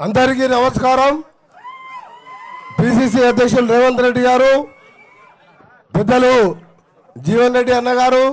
అందరికీ నమస్కారం పిసిసి అధ్యక్షులు రేవంత్ రెడ్డి గారు పెద్దలు జీవన్ రెడ్డి అన్నగారు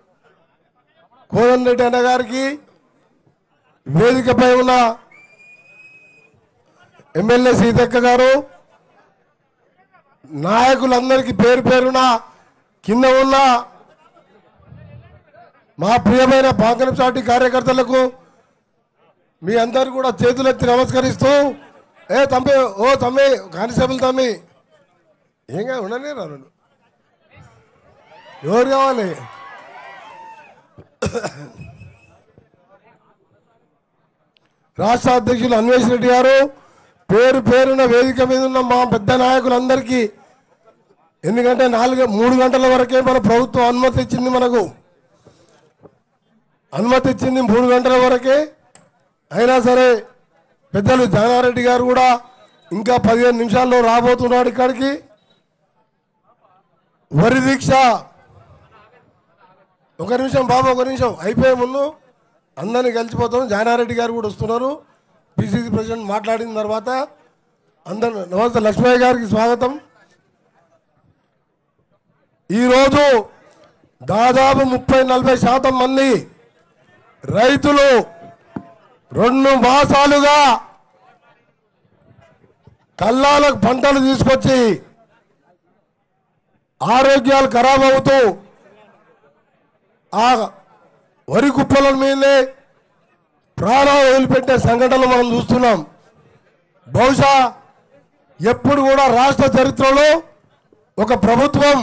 కోదన్ రెడ్డి అన్న గారికి వేదికపై ఉన్న ఎమ్మెల్యే సీతక్క గారు నాయకులందరికీ పేరు పేరున కింద ఉన్న మా ప్రియమైన పాంకరం పార్టీ కార్యకర్తలకు మీ అందరు కూడా చేతులెత్తి నమస్కరిస్తూ ఏ తమ్మి ఓ తమ్మి కానిస్టేబుల్ తమ్మి ఏంగా ఉండని రాను ఎవరు కావాలి రాష్ట్ర అధ్యక్షులు అన్వేష్ రెడ్డి గారు పేరు పేరున వేదిక మీద ఉన్న మా పెద్ద నాయకులందరికీ ఎందుకంటే నాలుగు మూడు గంటల వరకే మన ప్రభుత్వం అనుమతి ఇచ్చింది మనకు అనుమతి ఇచ్చింది మూడు గంటల వరకే అయినా సరే పెద్దలు జానారెడ్డి గారు కూడా ఇంకా పదిహేను నిమిషాల్లో రాబోతున్నాడు ఇక్కడికి వరి దీక్ష ఒక నిమిషం బాబు ఒక నిమిషం అయిపోయే ముందు అందరినీ కలిసిపోతాం జానారెడ్డి గారు కూడా వస్తున్నారు పిసిసి ప్రెసిడెంట్ మాట్లాడిన తర్వాత అందరు నమస్తే లక్ష్మయ్య గారికి స్వాగతం ఈరోజు దాదాపు ముప్పై నలభై శాతం మంది రైతులు రెండు మాసాలుగా కల్లాలకు పంటలు తీసుకొచ్చి ఆరోగ్యాలు ఖరాబ్ అవుతూ ఆ వరి కుప్పల మీదే ప్రాణాలు వదిలిపెట్టే సంఘటనలు మనం చూస్తున్నాం బహుశా ఎప్పుడు కూడా రాష్ట్ర చరిత్రలో ఒక ప్రభుత్వం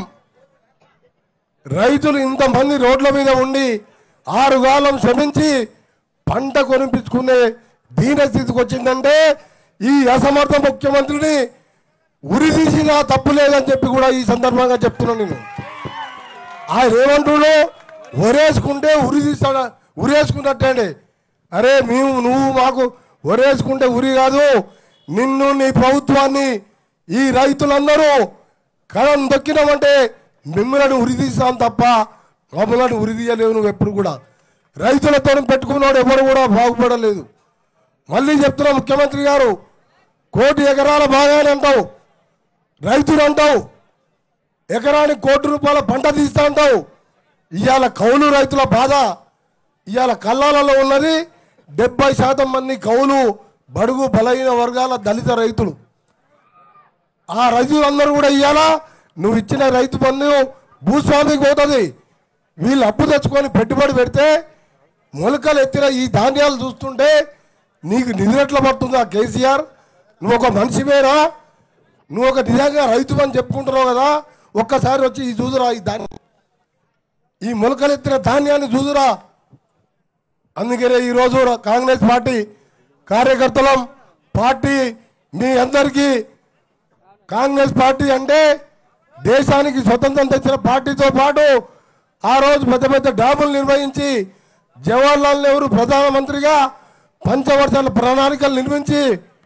రైతులు ఇంతమంది రోడ్ల మీద ఉండి ఆరుగాలం శ్రమించి పంట కొనిపించుకునే దీనస్థితికి వచ్చిందంటే ఈ అసమర్థ ముఖ్యమంత్రిని ఉరిదీసినా తప్పు లేదని చెప్పి కూడా ఈ సందర్భంగా చెప్తున్నాను నేను ఆయన ఏమంటుడు ఒరేసుకుంటే ఉరి తీస్తాడా ఉరేసుకున్నట్టండి అరే మేము నువ్వు మాకు ఒరేసుకుంటే ఉరి కాదు నిన్ను నీ ప్రభుత్వాన్ని ఈ రైతులందరూ కళం దొక్కినామంటే మిమ్మల్ని ఉరి తీస్తాం తప్ప మమ్మల్ని ఉరి తీయలేవు నువ్వు ఎప్పుడు కూడా రైతులతో పెట్టుకున్నాడు ఎవరు కూడా బాగుపడలేదు మళ్ళీ చెప్తున్నా ముఖ్యమంత్రి గారు కోటి ఎకరాల బాగానే అంటావు రైతులు అంటావు ఎకరానికి కోటి రూపాయల పంట తీస్తా అంటావు ఇవాళ కౌలు రైతుల బాధ ఇవాళ కల్లాలలో ఉన్నది డెబ్బై శాతం మంది కౌలు బడుగు బలహీన వర్గాల దళిత రైతులు ఆ రైతులందరూ కూడా ఇవాళ నువ్వు ఇచ్చిన రైతు బంధు భూస్వామికి పోతుంది వీళ్ళు అప్పు తెచ్చుకొని పెట్టుబడి పెడితే మొలకలు ఎత్తిన ఈ ధాన్యాలు చూస్తుంటే నీకు నిధులెట్లా పడుతుందా కేసీఆర్ నువ్వు ఒక మనిషివేనా నువ్వు ఒక నిజంగా రైతు అని చెప్పుకుంటున్నావు కదా ఒక్కసారి వచ్చి ఈ చూదురా ఈ ధాన్యం ఈ మొలకలెత్తిన ధాన్యాన్ని చూదురా అందుకనే ఈరోజు కాంగ్రెస్ పార్టీ కార్యకర్తలం పార్టీ మీ అందరికీ కాంగ్రెస్ పార్టీ అంటే దేశానికి స్వతంత్రం తెచ్చిన పార్టీతో పాటు ఆ రోజు పెద్ద పెద్ద డ్యాములు నిర్వహించి జవహర్లాల్ నెహ్రూ ప్రధానమంత్రిగా పంచవర్షాల ప్రణాళికలు నిర్మించి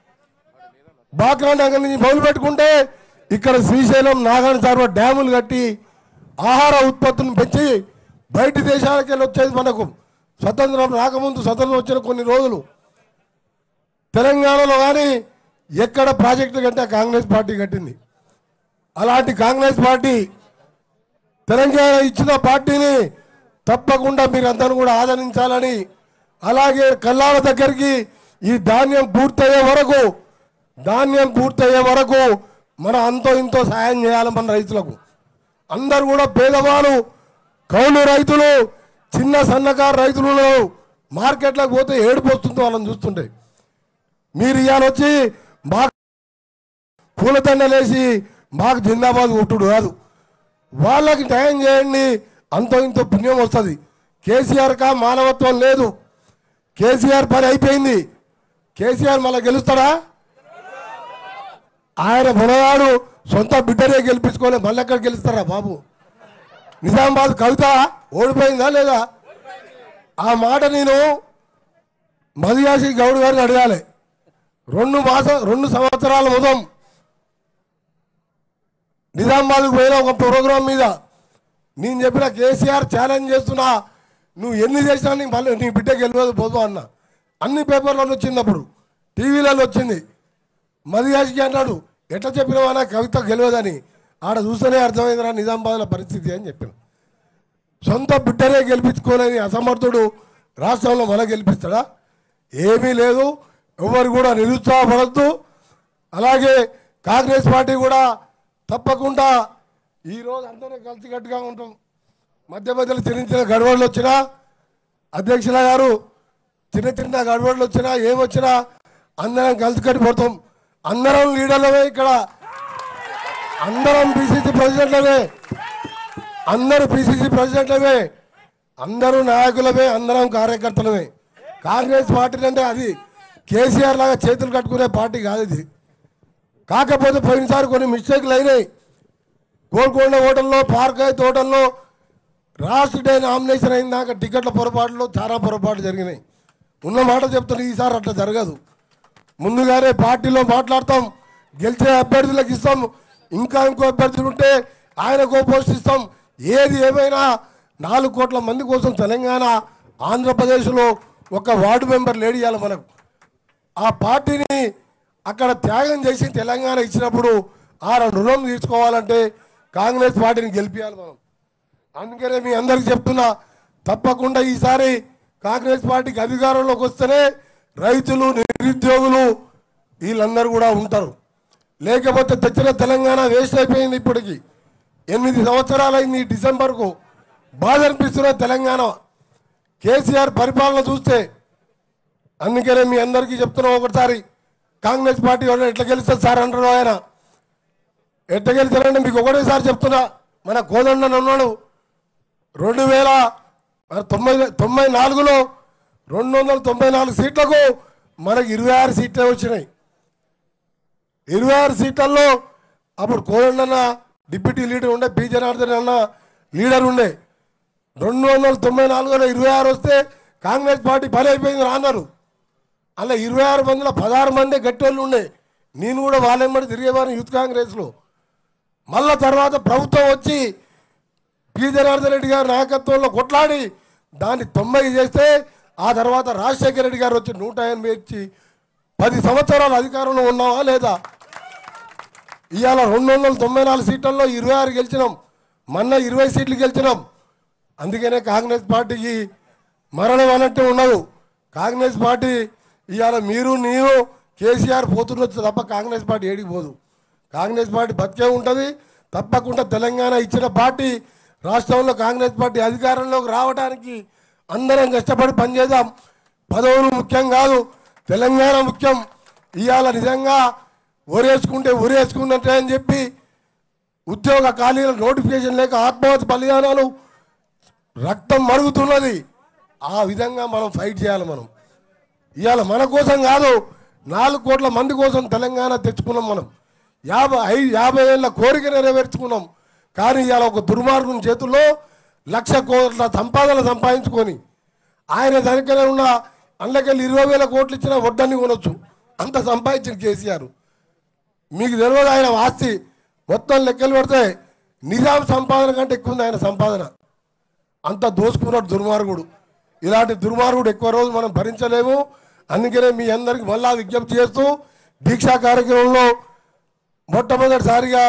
బాక్రా నగర్ నుంచి మొదలు పెట్టుకుంటే ఇక్కడ శ్రీశైలం నాగాని సార్వ డ్యాములు కట్టి ఆహార ఉత్పత్తులను పెంచి బయటి దేశాలకు వెళ్ళి వచ్చేది మనకు స్వతంత్రం రాకముందు స్వతంత్రం వచ్చిన కొన్ని రోజులు తెలంగాణలో కానీ ఎక్కడ ప్రాజెక్టు కంటే కాంగ్రెస్ పార్టీ కట్టింది అలాంటి కాంగ్రెస్ పార్టీ తెలంగాణ ఇచ్చిన పార్టీని తప్పకుండా మీరందరూ కూడా ఆదరించాలని అలాగే కల్లాల దగ్గరికి ఈ ధాన్యం పూర్తయ్యే వరకు ధాన్యం పూర్తయ్యే వరకు మన అంతో ఇంతో సాయం చేయాలి మన రైతులకు అందరు కూడా పేదవాళ్ళు కౌలు రైతులు చిన్న సన్నకారు రైతులు మార్కెట్లకు పోతే ఏడుపు వస్తుంది వాళ్ళని చూస్తుంటే మీరు ఇవాళ వచ్చి మాకు పూలదండలేసి మాకు జిందాబాద్ కొట్టుడు కాదు వాళ్ళకి న్యాయం చేయండి అంతో ఇంతో పుణ్యం వస్తుంది కేసీఆర్ కా మానవత్వం లేదు కేసీఆర్ పని అయిపోయింది కేసీఆర్ మళ్ళీ గెలుస్తాడా ఆయన మునగాడు సొంత బిడ్డనే గెలిపించుకోలే మళ్ళీ ఎక్కడ గెలుస్తారా బాబు నిజామాబాద్ కవిత ఓడిపోయిందా లేదా ఆ మాట నేను మదియాసి గౌడ్ గారిని అడగాలి రెండు మాసం రెండు సంవత్సరాల మొదం నిజామాబాద్కు పోయిన ఒక ప్రోగ్రాం మీద నేను చెప్పిన కేసీఆర్ ఛాలెంజ్ చేస్తున్నా నువ్వు ఎన్ని చేసినా నీ మళ్ళీ నీ బిడ్డకి వెళ్ళదు పోదు అన్న అన్ని పేపర్లలో వచ్చింది అప్పుడు టీవీలలో వచ్చింది మదియాసికి అన్నాడు ఎట్లా చెప్పినావా నా కవిత గెలవదని ఆడ చూస్తేనే అర్థమైందిరా నిజామాబాద్ల పరిస్థితి అని చెప్పాను సొంత బిడ్డనే గెలిపించుకోలేని అసమర్థుడు రాష్ట్రంలో మన గెలిపిస్తాడా ఏమీ లేదు ఎవరు కూడా నిరుత్సాహపడద్దు అలాగే కాంగ్రెస్ పార్టీ కూడా తప్పకుండా ఈరోజు అందరం కలిసికట్టుగా ఉంటాం మధ్య మధ్యలో చిన్న చిన్న గడబడులు వచ్చినా అధ్యక్షుల గారు చిన్న చిన్న గడబడులు వచ్చినా ఏమొచ్చినా అందరం కలిసికట్టి పోతాం అందరం లీడర్లమే ఇక్కడ అందరం పిసిసి ప్రెసిడెంట్లమే అందరూ పిసిసి ప్రెసిడెంట్లమే అందరూ నాయకులమే అందరం కార్యకర్తలమే కాంగ్రెస్ పార్టీ అంటే అది కేసీఆర్ లాగా చేతులు కట్టుకునే పార్టీ కాదు ఇది కాకపోతే పోయినసారి కొన్ని మిస్టేక్లు అయినాయి గోల్కొండ హోటల్లో పార్కాయ్ హోటల్లో లాస్ట్ డే నామినేషన్ అయిన దాకా టికెట్ల పొరపాట్లు చాలా పొరపాట్లు జరిగినాయి ఉన్న మాట చెప్తున్నా ఈసారి అట్లా జరగదు ముందుగానే పార్టీలో మాట్లాడతాం గెలిచే అభ్యర్థులకు ఇస్తాం ఇంకా ఇంకో అభ్యర్థులు ఉంటే ఆయనకో పోస్ట్ ఇస్తాం ఏది ఏమైనా నాలుగు కోట్ల మంది కోసం తెలంగాణ ఆంధ్రప్రదేశ్లో ఒక వార్డు మెంబర్ లేడీ ఇవ్వాలి మనకు ఆ పార్టీని అక్కడ త్యాగం చేసి తెలంగాణ ఇచ్చినప్పుడు ఆ రుణం తీర్చుకోవాలంటే కాంగ్రెస్ పార్టీని గెలిపించాలి మనం అందుకనే మీ అందరికి చెప్తున్నా తప్పకుండా ఈసారి కాంగ్రెస్ పార్టీకి అధికారంలోకి వస్తేనే రైతులు నిరుద్యోగులు వీళ్ళందరూ కూడా ఉంటారు లేకపోతే తెచ్చిన తెలంగాణ వేస్ట్ అయిపోయింది ఇప్పటికి ఎనిమిది సంవత్సరాలైంది ఈ డిసెంబర్కు బాధ అనిపిస్తున్న తెలంగాణ కేసీఆర్ పరిపాలన చూస్తే అందుకనే మీ అందరికీ చెప్తున్నాం ఒకసారి కాంగ్రెస్ పార్టీ వాళ్ళు ఎట్లా గెలుస్తారు సార్ అంటారు ఆయన ఎట్లా గెలుస్తారంటే మీకు ఒకటేసారి చెప్తున్నా మన కోదండని ఉన్నాడు రెండు వేల తొంభై తొంభై నాలుగులో రెండు వందల తొంభై నాలుగు సీట్లకు మనకు ఇరవై ఆరు సీట్లే వచ్చినాయి ఇరవై ఆరు సీట్లలో అప్పుడు కోదండన్న డిప్యూటీ లీడర్ ఉండే పి జనార్దన్ అన్న లీడర్ ఉండే రెండు వందల తొంభై నాలుగులో ఇరవై ఆరు వస్తే కాంగ్రెస్ పార్టీ పని అయిపోయింది రా అన్నారు అలా ఇరవై ఆరు మందిలో పదహారు మంది గట్టోళ్ళు ఉండే నేను కూడా వాళ్ళెమ్మడి తిరిగేవారు యూత్ కాంగ్రెస్లో మళ్ళా తర్వాత ప్రభుత్వం వచ్చి పి జనార్దన్ రెడ్డి గారి నాయకత్వంలో కొట్లాడి దాన్ని తొంభై చేస్తే ఆ తర్వాత రాజశేఖర రెడ్డి గారు వచ్చి నూట ఎనభై ఇచ్చి పది సంవత్సరాలు అధికారంలో ఉన్నావా లేదా ఇవాళ రెండు వందల తొంభై నాలుగు సీట్లలో ఇరవై ఆరు గెలిచినాం మొన్న ఇరవై సీట్లు గెలిచినాం అందుకనే కాంగ్రెస్ పార్టీకి మరణం అన్నట్టు ఉండదు కాంగ్రెస్ పార్టీ ఇవాళ మీరు నేను కేసీఆర్ పోతున్నచ్చు తప్ప కాంగ్రెస్ పార్టీ ఏడికి పోదు కాంగ్రెస్ పార్టీ బతికే ఉంటుంది తప్పకుండా తెలంగాణ ఇచ్చిన పార్టీ రాష్ట్రంలో కాంగ్రెస్ పార్టీ అధికారంలోకి రావడానికి అందరం కష్టపడి పనిచేద్దాం పదవులు ముఖ్యం కాదు తెలంగాణ ముఖ్యం ఇవాళ నిజంగా ఊరేసుకుంటే ఊరేసుకున్నట్టే అని చెప్పి ఉద్యోగ ఖాళీల నోటిఫికేషన్ లేక ఆత్మహత్య బలిదానాలు రక్తం మరుగుతున్నది ఆ విధంగా మనం ఫైట్ చేయాలి మనం ఇవాళ మన కోసం కాదు నాలుగు కోట్ల మంది కోసం తెలంగాణ తెచ్చుకున్నాం మనం యాభై ఐదు యాభై ఏళ్ళ కోరిక నెరవేర్చుకున్నాం కానీ ఇవాళ ఒక దుర్మార్గుని చేతుల్లో లక్ష కోట్ల సంపాదన సంపాదించుకొని ఆయన దగ్గర ఉన్న అందుకెళ్ళి ఇరవై వేల కోట్లు ఇచ్చినా వడ్డని కొనొచ్చు అంత సంపాదించిన కేసీఆర్ మీకు తెలియదు ఆయన ఆస్తి మొత్తం లెక్కలు పెడితే నిజాం సంపాదన కంటే ఎక్కువ ఉంది ఆయన సంపాదన అంత దోసుకున్నాడు దుర్మార్గుడు ఇలాంటి దుర్మార్గుడు ఎక్కువ రోజు మనం భరించలేము అందుకనే మీ అందరికి మళ్ళా విజ్ఞప్తి చేస్తూ దీక్షా కార్యక్రమంలో మొట్టమొదటిసారిగా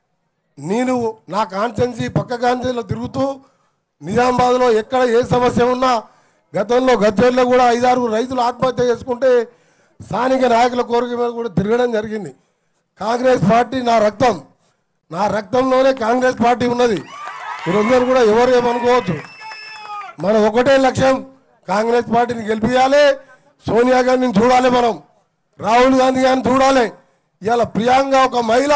నేను నా కాన్స్టెన్సీ పక్క కాన్స్టెన్సీలో తిరుగుతూ నిజామాబాద్లో ఎక్కడ ఏ సమస్య ఉన్నా గతంలో గజ్వేల్లో కూడా ఐదారు రైతులు ఆత్మహత్య చేసుకుంటే స్థానిక నాయకుల కోరిక మీద కూడా తిరగడం జరిగింది కాంగ్రెస్ పార్టీ నా రక్తం నా రక్తంలోనే కాంగ్రెస్ పార్టీ ఉన్నది మీరందరూ కూడా ఎవరు ఏమనుకోవచ్చు మన ఒకటే లక్ష్యం కాంగ్రెస్ పార్టీని గెలిపించాలి సోనియా గాంధీని చూడాలి మనం రాహుల్ గాంధీ గారిని చూడాలి ఇవాళ ప్రియాంక ఒక మహిళ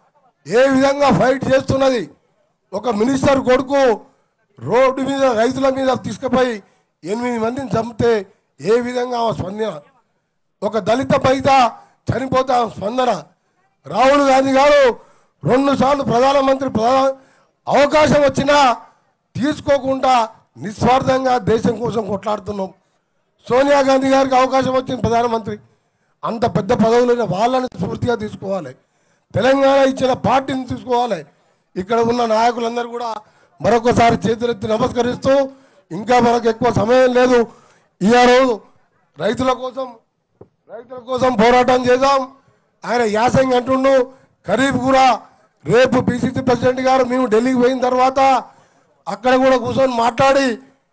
ఏ విధంగా ఫైట్ చేస్తున్నది ఒక మినిస్టర్ కొడుకు రోడ్డు మీద రైతుల మీద తీసుకుపోయి ఎనిమిది మందిని చంపితే ఏ విధంగా ఆమె స్పందన ఒక దళిత బయట చనిపోతే ఆమె స్పందన రాహుల్ గాంధీ గారు రెండు సార్లు ప్రధానమంత్రి ప్రధాన అవకాశం వచ్చినా తీసుకోకుండా నిస్వార్థంగా దేశం కోసం కొట్లాడుతున్నాం సోనియా గాంధీ గారికి అవకాశం వచ్చింది ప్రధానమంత్రి అంత పెద్ద పదవులైన వాళ్ళని స్ఫూర్తిగా తీసుకోవాలి తెలంగాణ ఇచ్చిన పార్టీని తీసుకోవాలి ఇక్కడ ఉన్న నాయకులందరూ కూడా మరొకసారి చేతులెత్తి నమస్కరిస్తూ ఇంకా మనకు ఎక్కువ సమయం లేదు ఈ రోజు రైతుల కోసం రైతుల కోసం పోరాటం చేద్దాం ఆయన యాసంగి అంటుండు ఖరీఫ్ కూడా రేపు పిసిసి ప్రెసిడెంట్ గారు మేము ఢిల్లీకి పోయిన తర్వాత అక్కడ కూడా కూర్చొని మాట్లాడి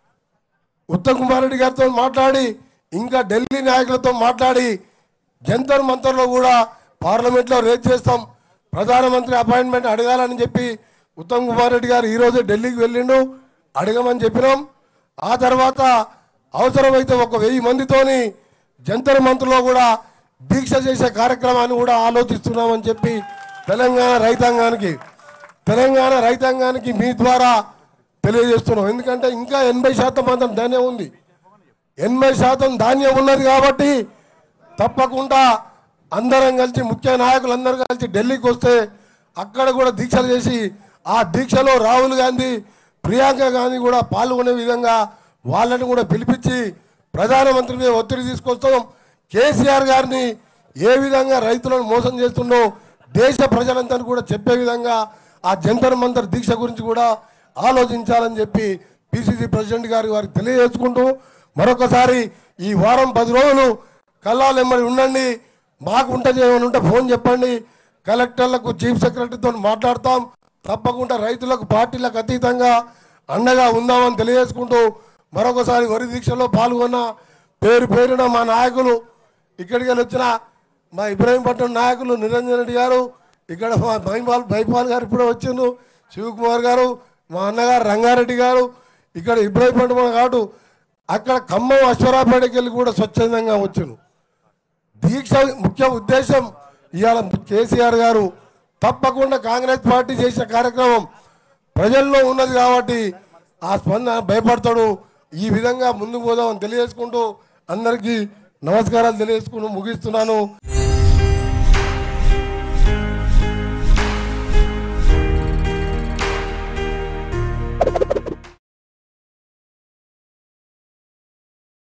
ఉత్తమ్ కుమార్ రెడ్డి గారితో మాట్లాడి ఇంకా ఢిల్లీ నాయకులతో మాట్లాడి జంతర్ మంతర్లో కూడా పార్లమెంట్లో రేజ్ చేస్తాం ప్రధానమంత్రి అపాయింట్మెంట్ అడగాలని చెప్పి ఉత్తమ్ కుమార్ రెడ్డి గారు ఈరోజు ఢిల్లీకి వెళ్ళిండు అడగమని చెప్పినాం ఆ తర్వాత అవసరమైతే ఒక వెయ్యి మందితోని జంతర్ మంత్రులో కూడా దీక్ష చేసే కార్యక్రమాన్ని కూడా ఆలోచిస్తున్నామని చెప్పి తెలంగాణ రైతాంగానికి తెలంగాణ రైతాంగానికి మీ ద్వారా తెలియజేస్తున్నాం ఎందుకంటే ఇంకా ఎనభై శాతం మాత్రం ధాన్యం ఉంది ఎనభై శాతం ధాన్యం ఉన్నది కాబట్టి తప్పకుండా అందరం కలిసి ముఖ్య నాయకులు అందరూ కలిసి ఢిల్లీకి వస్తే అక్కడ కూడా దీక్షలు చేసి ఆ దీక్షలో రాహుల్ గాంధీ ప్రియాంక గాంధీ కూడా పాల్గొనే విధంగా వాళ్ళని కూడా పిలిపించి ప్రధానమంత్రి మీద ఒత్తిడి తీసుకొస్తాం కేసీఆర్ గారిని ఏ విధంగా రైతులను మోసం చేస్తుండో దేశ ప్రజలంతా కూడా చెప్పే విధంగా ఆ జంతర్ మంతర్ దీక్ష గురించి కూడా ఆలోచించాలని చెప్పి పిసిసి ప్రెసిడెంట్ గారి వారికి తెలియజేసుకుంటూ మరొకసారి ఈ వారం పది రోజులు కల్లాలు ఎమ్మడి ఉండండి మాకు ఉంటుంది ఏమైనా ఉంటే ఫోన్ చెప్పండి కలెక్టర్లకు చీఫ్ సెక్రటరీతో మాట్లాడతాం తప్పకుండా రైతులకు పార్టీలకు అతీతంగా అండగా ఉందామని తెలియజేసుకుంటూ మరొకసారి వరి దీక్షలో పాల్గొన్న పేరు పేరున మా నాయకులు ఇక్కడికి వెళ్ళి వచ్చిన మా ఇబ్రాహీంపట్నం నాయకులు నిరంజన్ రెడ్డి గారు ఇక్కడ మా బైపాల్ బైపాల్ గారు ఇప్పుడే వచ్చిండు శివకుమార్ గారు మా అన్నగారు రంగారెడ్డి గారు ఇక్కడ ఇబ్రాహీంపట్నం కాదు అక్కడ ఖమ్మం అశ్వరాపేటకి వెళ్ళి కూడా స్వచ్ఛందంగా వచ్చాను దీక్ష ముఖ్య ఉద్దేశం ఇవాళ కేసీఆర్ గారు తప్పకుండా కాంగ్రెస్ పార్టీ చేసిన కార్యక్రమం ప్రజల్లో ఉన్నది కాబట్టి ఆ స్పందన భయపడతాడు ఈ విధంగా ముందుకు పోదామని తెలియజేసుకుంటూ అందరికీ నమస్కారాలు తెలియజేసుకుంటూ ముగిస్తున్నాను